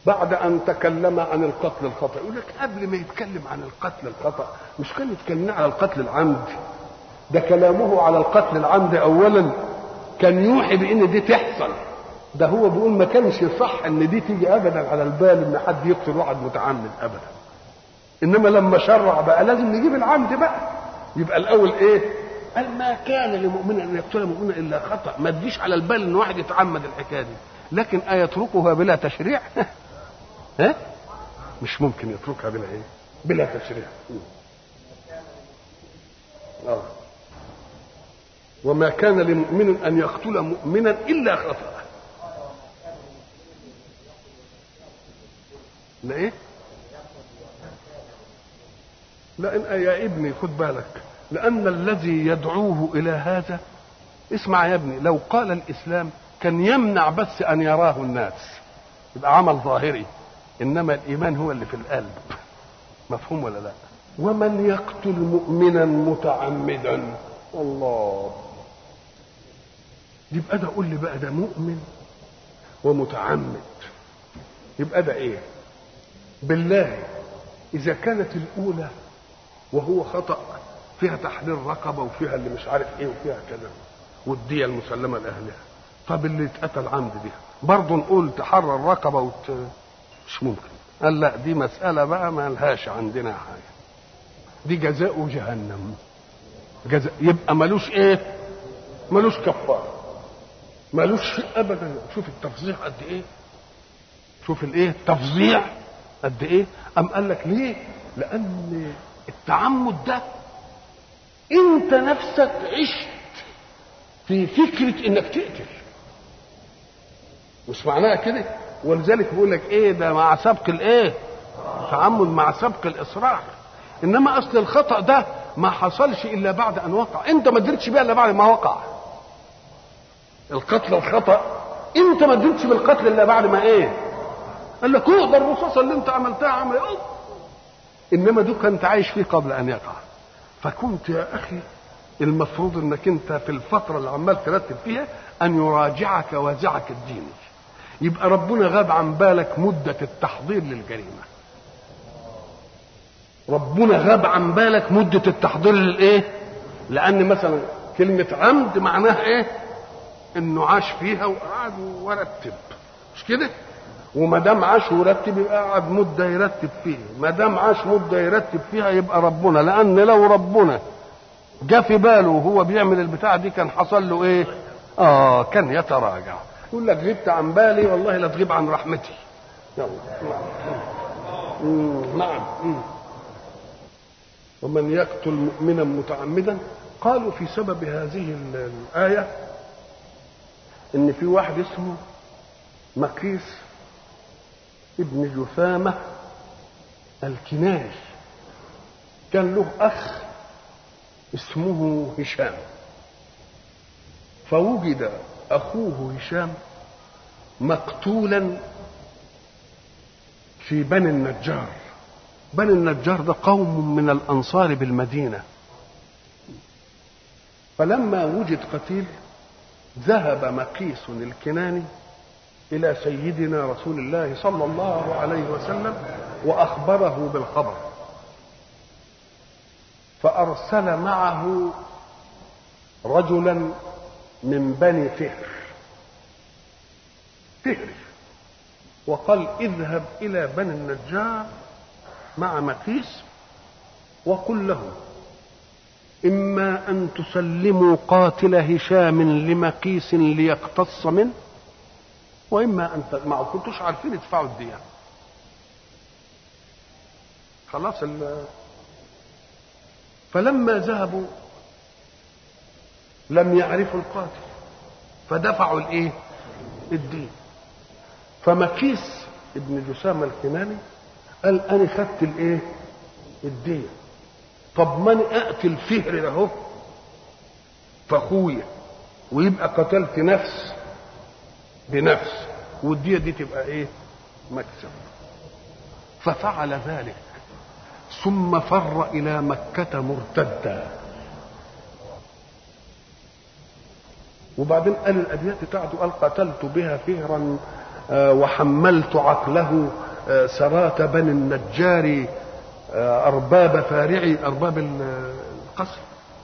بعد ان تكلم عن القتل الخطا يقول لك قبل ما يتكلم عن القتل الخطا مش كان يتكلم على القتل العمد ده كلامه على القتل العمد اولا كان يوحي بان دي تحصل ده هو بيقول ما كانش صح ان دي تيجي ابدا على البال ان حد يقتل واحد متعمد ابدا انما لما شرع بقى لازم نجيب العمد بقى يبقى الاول ايه قال ما كان لمؤمن ان يقتل مؤمنا الا خطا ما تجيش على البال ان واحد يتعمد الحكايه دي لكن ايتركها بلا تشريع ها مش ممكن يتركها بلا ايه بلا تشريع آه. وما كان لمؤمن ان يقتل مؤمنا الا خطأ لا ايه لا إن يا ابني خد بالك لأن الذي يدعوه إلى هذا اسمع يا ابني لو قال الإسلام كان يمنع بس أن يراه الناس يبقى عمل ظاهري إنما الإيمان هو اللي في القلب مفهوم ولا لا ومن يقتل مؤمنا متعمدا الله يبقى ده قول لي بقى ده مؤمن ومتعمد يبقى ده ايه بالله اذا كانت الاولى وهو خطا فيها تحرير رقبه وفيها اللي مش عارف ايه وفيها كذا والديه المسلمه لاهلها طب اللي اتقتل عمد دي برضه نقول تحرر رقبه وت... مش ممكن قال لا دي مساله بقى ما لهاش عندنا حاجه دي جزاء جهنم جزاء يبقى ملوش ايه ملوش كفاره ملوش ابدا شوف التفظيع قد ايه شوف الايه التفظيع قد ايه ام قال لك ليه لان التعمد ده انت نفسك عشت في فكره انك تقتل مش معناها كده ولذلك بيقول لك ايه ده مع سبق الايه تعمد مع سبق الاصرار انما اصل الخطا ده ما حصلش الا بعد ان وقع انت ما درتش بيه الا بعد ما وقع القتل الخطا انت ما درتش بالقتل الا بعد ما ايه قال لك هو ده الرصاصه اللي انت عملتها عمل ايه انما دي كنت عايش فيه قبل ان يقع فكنت يا اخي المفروض انك انت في الفتره اللي عمال ترتب فيها ان يراجعك وازعك الديني يبقى ربنا غاب عن بالك مده التحضير للجريمه ربنا غاب عن بالك مده التحضير للايه لان مثلا كلمه عمد معناها ايه انه عاش فيها وقعد ورتب مش كده وما دام عاش ورتب يبقى قعد مده يرتب فيها ما دام عاش مده يرتب فيها يبقى ربنا لان لو ربنا جه في باله وهو بيعمل البتاع دي كان حصل له ايه اه كان يتراجع يقول لك غبت عن بالي والله لا تغيب عن رحمتي يلا نعم نعم مم. ومن يقتل مؤمنا متعمدا قالوا في سبب هذه الآية إن في واحد اسمه مقيس ابن جثامة الكناني كان له أخ اسمه هشام فوجد أخوه هشام مقتولا في بني النجار بني النجار ده قوم من الأنصار بالمدينة فلما وجد قتيل ذهب مقيس الكناني إلى سيدنا رسول الله صلى الله عليه وسلم وأخبره بالخبر فأرسل معه رجلا من بني فهر فهر وقال اذهب إلى بني النجار مع مقيس وقل له إما أن تسلموا قاتل هشام لمقيس ليقتص منه وإما أن ما كنتوش عارفين يدفعوا الدية خلاص ال... فلما ذهبوا لم يعرفوا القاتل فدفعوا الايه الدين فمكيس ابن جسامة الكناني قال انا خدت الايه الدين طب من اقتل فهر ده اهو فاخويا ويبقى قتلت نفس بنفس والديه دي تبقى ايه مكسب ففعل ذلك ثم فر الى مكه مرتدا وبعدين قال الابيات بتاعته قال قتلت بها فهرا آه، وحملت عقله آه، سرات بني النجار آه، أرباب فارعي أرباب القصر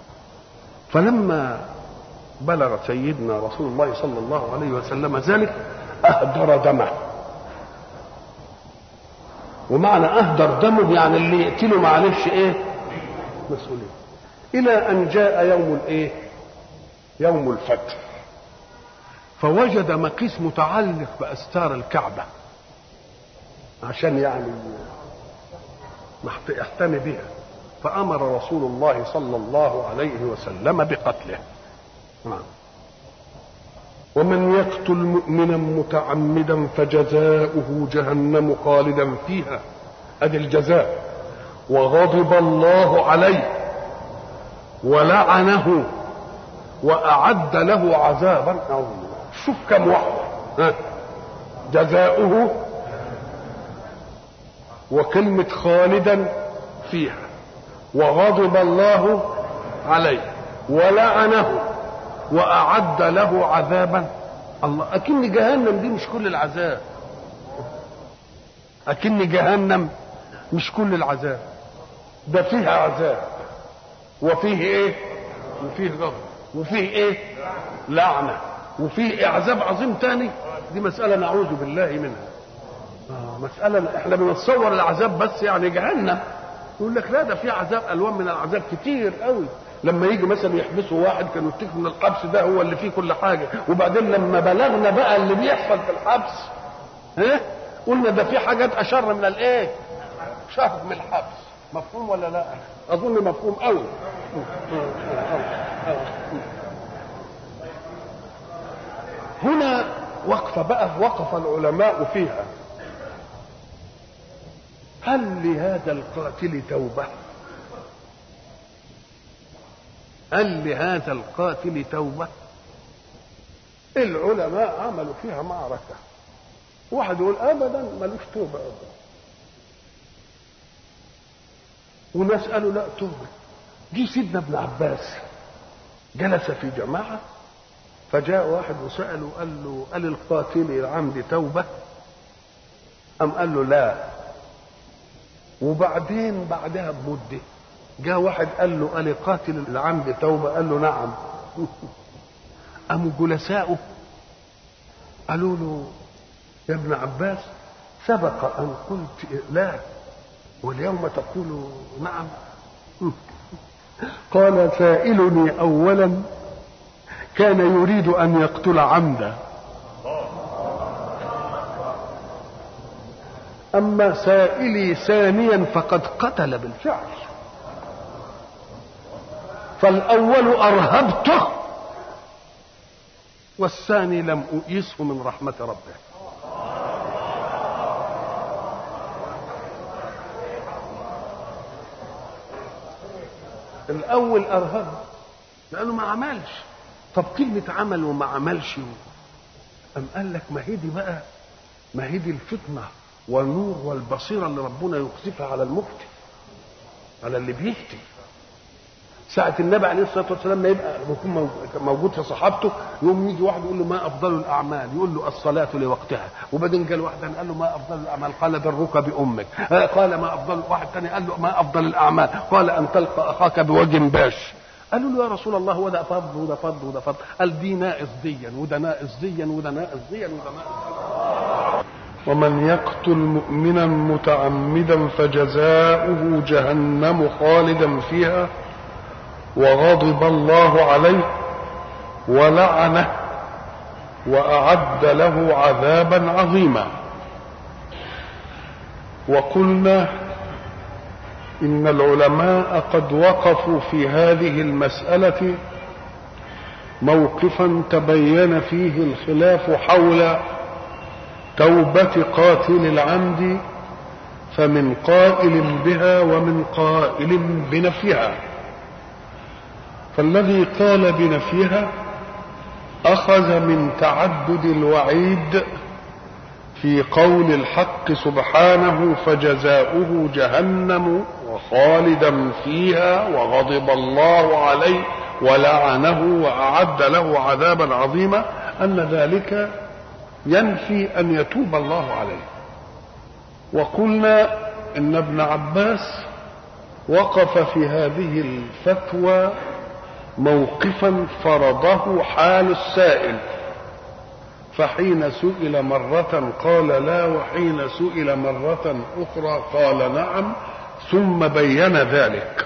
فلما بلغ سيدنا رسول الله صلى الله عليه وسلم ذلك أهدر دمه ومعنى أهدر دمه يعني اللي يقتله معلش إيه مسؤولية إلى أن جاء يوم الإيه يوم الفتح فوجد مقيس متعلق بأستار الكعبة عشان يعني يحتمي بها فأمر رسول الله صلى الله عليه وسلم بقتله نعم ومن يقتل مؤمنا متعمدا فجزاؤه جهنم خالدا فيها ادي الجزاء وغضب الله عليه ولعنه واعد له عذابا عظيما شوف كم واحده جزاؤه وكلمه خالدا فيها وغضب الله عليه ولعنه واعد له عذابا الله اكن جهنم دي مش كل العذاب اكن جهنم مش كل العذاب ده فيها عذاب وفيه ايه وفيه غضب وفيه ايه لعنه وفيه عذاب عظيم تاني دي مساله نعوذ بالله منها آه مساله احنا بنتصور العذاب بس يعني جهنم يقول لك لا ده في عذاب الوان من العذاب كتير قوي لما يجي مثلا يحبسوا واحد كانوا يفتكروا ان الحبس ده هو اللي فيه كل حاجه وبعدين لما بلغنا بقى اللي بيحصل في الحبس ها قلنا ده في حاجات اشر من الايه شر من الحبس مفهوم ولا لا اظن مفهوم قوي هنا وقفه بقى وقف العلماء فيها هل لهذا القاتل توبه هل لهذا القاتل توبة العلماء عملوا فيها معركة واحد يقول أبدا ملوش توبة أبدا وناس قالوا لا توبة جه سيدنا ابن عباس جلس في جماعة فجاء واحد وسأله قال له قال القاتل العمد توبة أم قال له لا وبعدين بعدها بمده جاء واحد قال له قال قاتل العمد توبة قال له نعم قاموا جلساؤه قالوا له يا ابن عباس سبق أن قلت لا واليوم تقول نعم قال سائلني أولا كان يريد أن يقتل عمدا أما سائلي ثانيا فقد قتل بالفعل فالأول أرهبته والثاني لم أؤيسه من رحمة ربه الأول أرهب لأنه ما عملش طب كلمة عمل وما عملش أم قال لك ما هي دي بقى ما هي دي الفطنة والنور والبصيرة اللي ربنا يقذفها على المفتي على اللي بيفتي ساعة النبي عليه الصلاة والسلام ما يبقى يكون موجود في صحابته يوم يجي واحد يقول له ما أفضل الأعمال يقول له الصلاة لوقتها وبعدين قال واحد قال له ما أفضل الأعمال قال برك بأمك قال ما أفضل واحد ثاني قال له ما أفضل الأعمال قال أن تلقى أخاك بوجه باش قالوا له يا رسول الله وده فضل وده فضل وده فضل قال دي ناقص ديا وده ناقص ديا وده ناقص ديا وده ناقص ومن يقتل مؤمنا متعمدا فجزاؤه جهنم خالدا فيها وغضب الله عليه ولعنه واعد له عذابا عظيما وقلنا ان العلماء قد وقفوا في هذه المساله موقفا تبين فيه الخلاف حول توبه قاتل العمد فمن قائل بها ومن قائل بنفيها فالذي قال بنفيها اخذ من تعدد الوعيد في قول الحق سبحانه فجزاؤه جهنم وخالدا فيها وغضب الله عليه ولعنه واعد له عذابا عظيما ان ذلك ينفي أن يتوب الله عليه وقلنا إن ابن عباس وقف في هذه الفتوى موقفا فرضه حال السائل فحين سئل مرة قال لا وحين سئل مرة أخرى قال نعم ثم بين ذلك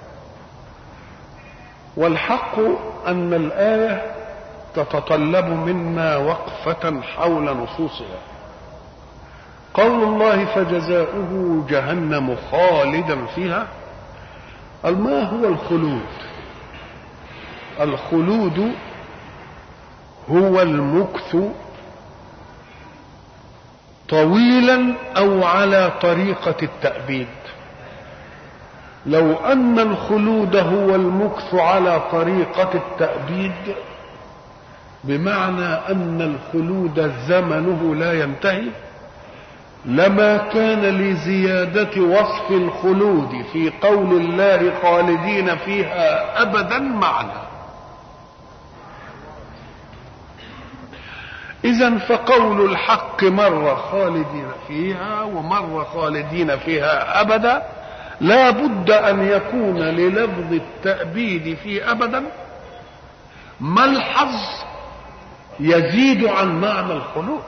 والحق أن الآية تتطلب منا وقفة حول نصوصها قول الله فجزاؤه جهنم خالدا فيها ما هو الخلود الخلود هو المكث طويلا او على طريقه التابيد لو ان الخلود هو المكث على طريقه التابيد بمعنى ان الخلود زمنه لا ينتهي لما كان لزياده وصف الخلود في قول الله خالدين فيها ابدا معنى إذا فقول الحق مرة خالدين فيها ومرة خالدين فيها أبدا لا بد أن يكون للفظ التأبيد في أبدا ملحظ يزيد عن معنى الخلود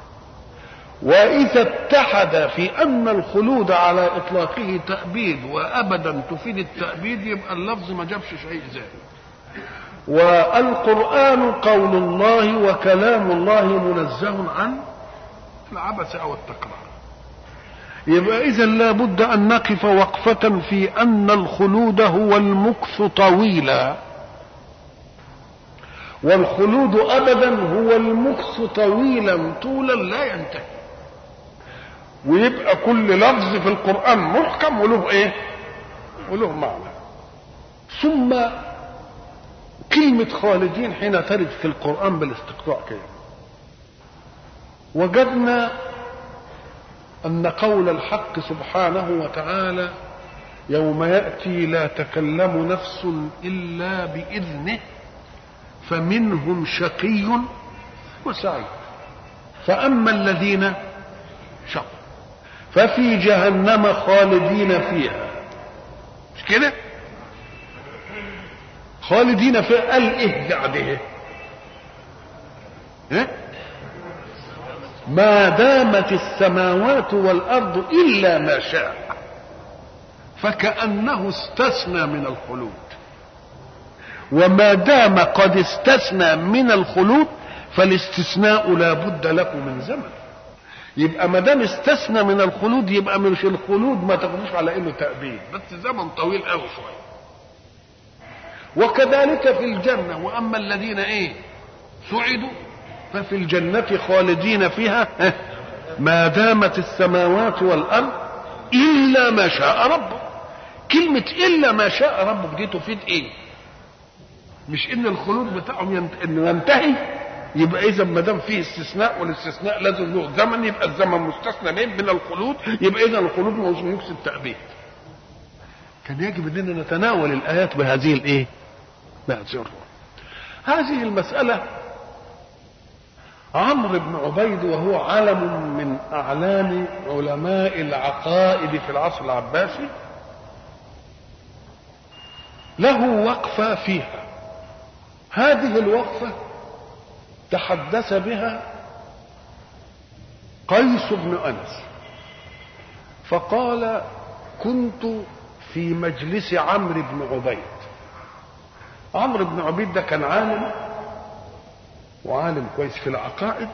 وإذا اتحد في أن الخلود على إطلاقه تأبيد وأبدا تفيد التأبيد يبقى اللفظ ما جابش شيء زائد والقرآن قول الله وكلام الله منزه عن العبث أو التكرار يبقى إذا لا بد أن نقف وقفة في أن الخلود هو المكث طويلا والخلود أبدا هو المكث طويلا طولا لا ينتهي ويبقى كل لفظ في القرآن محكم وله إيه؟ وله معنى ثم كلمة خالدين حين ترد في القرآن بالاستقطاع كده وجدنا أن قول الحق سبحانه وتعالى يوم يأتي لا تكلم نفس إلا بإذنه فمنهم شقي وسعيد فأما الذين شقوا ففي جهنم خالدين فيها مش كده خالدين فيها قال ايه بعده إيه؟ ما دامت السماوات والارض الا ما شاء فكانه استثنى من الخلود وما دام قد استثنى من الخلود فالاستثناء لا بد له من زمن يبقى ما دام استثنى من الخلود يبقى مش الخلود ما تاخدوش على انه تأبيد بس زمن طويل قوي شويه وكذلك في الجنة وأما الذين إيه سعدوا ففي الجنة خالدين فيها ما دامت السماوات والأرض إلا ما شاء ربك كلمة إلا ما شاء ربك دي تفيد إيه مش إن الخلود بتاعهم ينت... إنه ينتهي يبقى إذا ما دام فيه استثناء والاستثناء لازم له زمن يبقى الزمن مستثنى من الخلود يبقى إذا الخلود مش يقصد التأبيد كان يجب اننا نتناول الايات بهذه الايه بهذه هذه المساله عمرو بن عبيد وهو علم من اعلام علماء العقائد في العصر العباسي له وقفه فيها هذه الوقفه تحدث بها قيس بن انس فقال كنت في مجلس عمرو بن عبيد عمرو بن عبيد ده كان عالم وعالم كويس في العقائد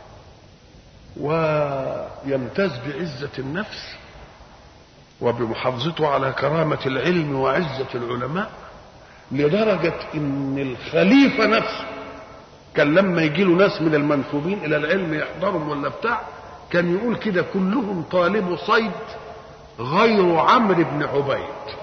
ويمتاز بعزة النفس وبمحافظته على كرامة العلم وعزة العلماء لدرجة ان الخليفة نفسه كان لما يجي له ناس من المنسوبين الى العلم يحضرهم ولا بتاع كان يقول كده كلهم طالب صيد غير عمرو بن عبيد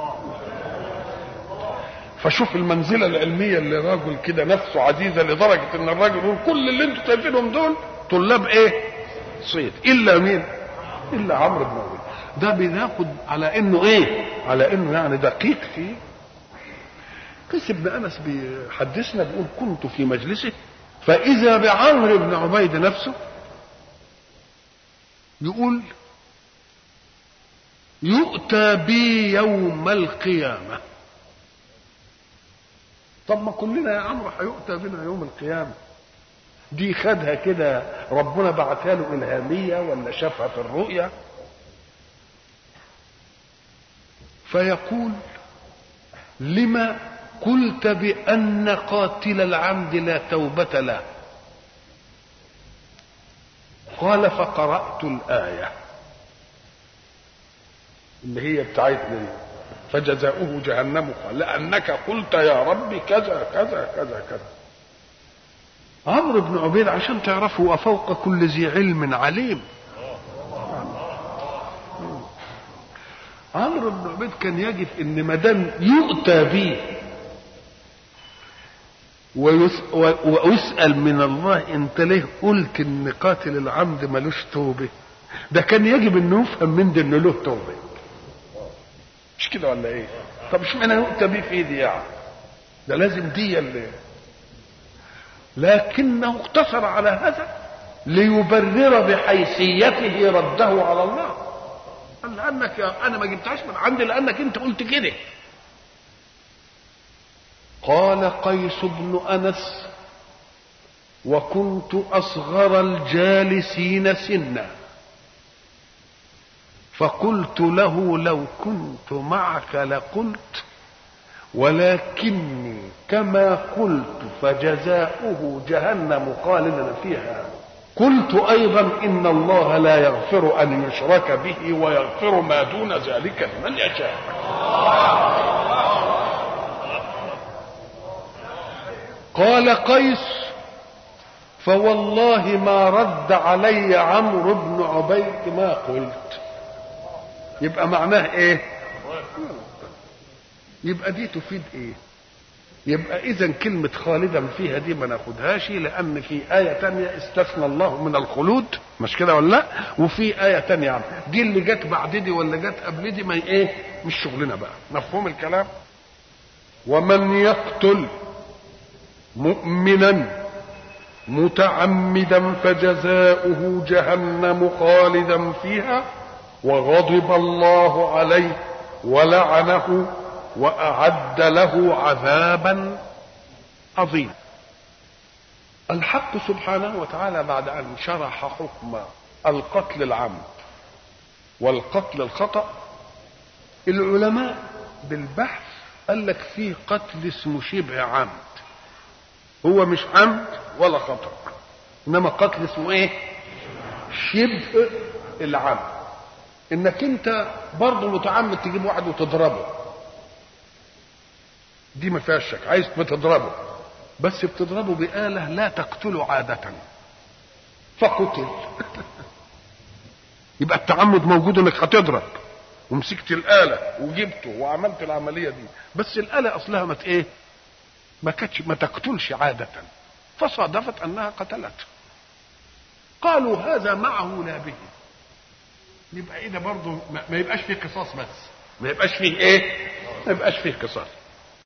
فشوف المنزلة العلمية اللي راجل كده نفسه عزيزة لدرجة ان الراجل يقول كل اللي انتوا شايفينهم دول طلاب ايه صيد الا مين الا عمرو بن عبيد ده بناخد على انه ايه على انه يعني دقيق فيه قيس بن انس بيحدثنا بيقول كنت في مجلسه فإذا بعمرو بن عبيد نفسه يقول يؤتى بي يوم القيامة طب ما كلنا يا عمرو هيؤتى بنا يوم القيامة دي خدها كده ربنا بعتها له إلهامية ولا شافها في الرؤيا فيقول لما قلت بأن قاتل العمد لا توبة له قال فقرأت الآية اللي هي بتاعتنا دي فجزاؤه جهنم قال لأنك قلت يا رب كذا كذا كذا كذا عمرو بن عبيد عشان تعرفوا وفوق كل ذي علم عليم عمرو بن عبيد كان يجد ان ما دام يؤتى به ويسأل من الله انت ليه قلت ان قاتل العمد ملوش توبه ده كان يجب انه يفهم من ده انه له توبه مش كده ولا ايه طب اشمعنى يؤتى به في دي يعني ده لازم دي اللي لكنه اقتصر على هذا ليبرر بحيثيته رده على الله قال لانك يا انا ما جبتهاش من عندي لانك انت قلت كده قال قيس بن انس وكنت اصغر الجالسين سنا فقلت له لو كنت معك لقلت ولكني كما قلت فجزاؤه جهنم خالدا فيها قلت ايضا ان الله لا يغفر ان يشرك به ويغفر ما دون ذلك لمن يشاء قال قيس فوالله ما رد علي عمرو بن عبيد ما قلت يبقى معناه ايه يبقى دي تفيد ايه يبقى اذا كلمة خالدا فيها دي ما ناخدهاش لان في آية تانية استثنى الله من الخلود مش كده ولا لا وفي آية تانية عم. دي اللي جت بعد دي ولا جت قبل دي ما ايه مش شغلنا بقى مفهوم الكلام ومن يقتل مؤمنا متعمدا فجزاؤه جهنم خالدا فيها وغضب الله عليه ولعنه واعد له عذابا عظيما الحق سبحانه وتعالى بعد ان شرح حكم القتل العمد والقتل الخطا العلماء بالبحث قال لك فيه قتل اسمه شبه عمد هو مش عمد ولا خطا انما قتل اسمه ايه شبه العمد انك انت برضه متعمد تجيب واحد وتضربه دي ما فيهاش شك عايز بتضربه بس بتضربه بآلة لا تقتله عادة فقتل يبقى التعمد موجود انك هتضرب ومسكت الآلة وجبته وعملت العملية دي بس الآلة أصلها ما ايه ما كانتش ما تقتلش عادة فصادفت أنها قتلته قالوا هذا معه لا به يبقى ايه ده برضه ما يبقاش فيه قصاص بس ما يبقاش فيه ايه ما يبقاش فيه قصاص